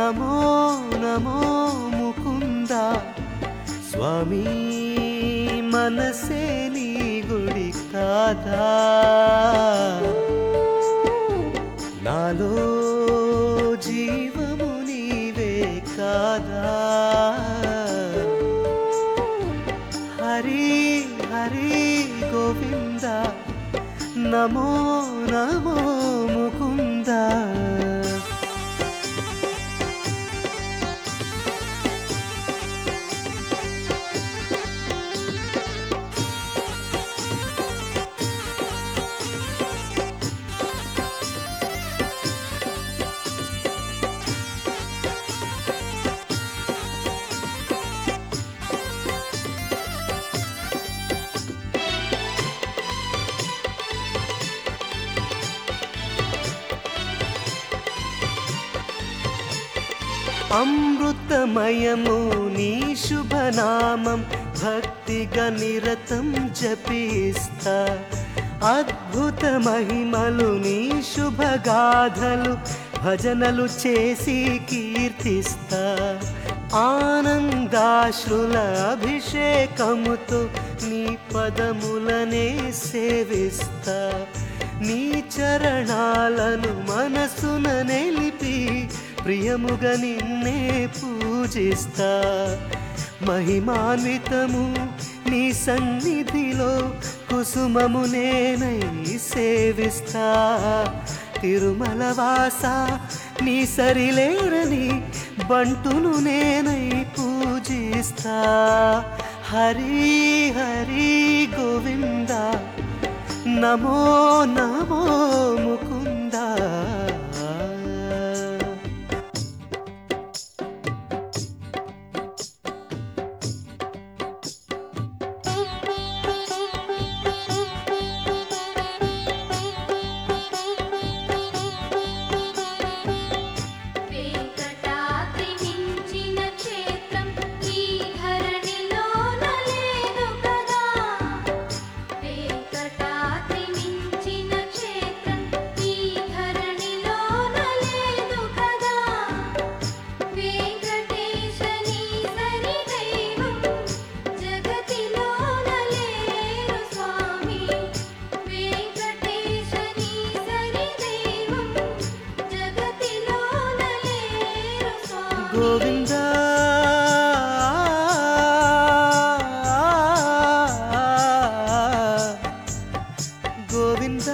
నమో నమో ముకుంద స్వామి మనసే నీ గుడి కాదా నాలో జీవము నీవే కాదా హరి హరి గోవింద నమో నమో ముకుంద అమృతమయము నీ శుభనామం భక్తిగా నిరతం జపిస్తా అద్భుత మహిమలు నీ శుభగాథలు భజనలు చేసి కీర్తిస్తా ఆనందాశ్రుల అభిషేకముతో నీ పదములనే సేవిస్తా నీ చరణాలను మనసున నిలిపి ప్రియముగా నిన్నే పూజిస్తా మహిమాన్వితము నీ సన్నిధిలో కుసుమము నేనై సేవిస్తా తిరుమల వాస నీ సరిలేరని బంటును నేనై పూజిస్తా హరి హరి గోవింద నమో నమో ముకుంద వెంకటాద్రి మించిన క్షేత్రం ఈ ధరణిలోన లేదు కదా వెంకటాద్రి మించిన క్షేత్రం ఈ ధరణిలోన లేదు కదా వెంకటేశ నీ సరి దైవం జగతిలోన లేరు స్వామి వెంకటేశ నీ సరి దైవం జగతిలోన లేరు స్వామి గోవింద గోవింద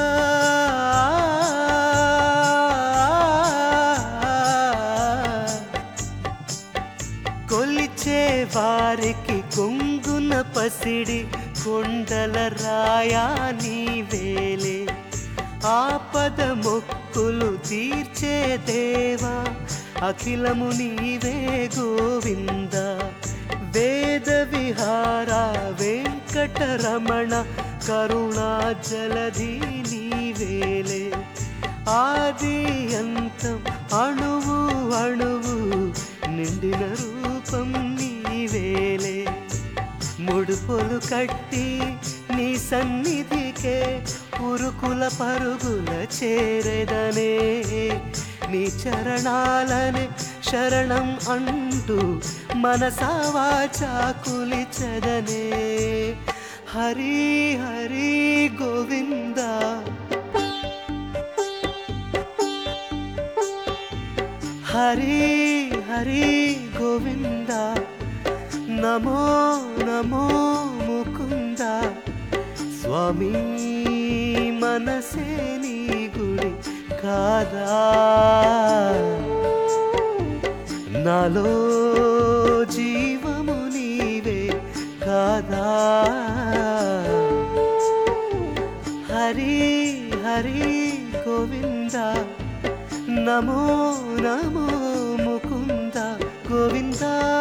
కొలిచే వారికి కొంగున పసిడి కొండల రాయా నీవేలే ఆపద మొక్కులు తీర్చే దేవా అఖిలము నీవే గోవింద వేద విహార వెంకటరమణ కరుణా జలధి నీవేలే ఆది అంతం అణువు అణువు నిండిన రూపం నీవేలే ముడుపులు కట్టి నీ సన్నిధికే ఉరుకుల పరుగుల చేరెదనే నీ చరణాలనే శరణం అంటూ మనసావాచా కులిచదనే హరి హరి గోవింద హరి హరి గోవింద నమో నమో ముకుంద స్వామి మనసే నీ గుడి కాదా నాలో జీవము నీవే కాదా హరి హరి గోవింద నమో నమో ముకుంద గోవిందా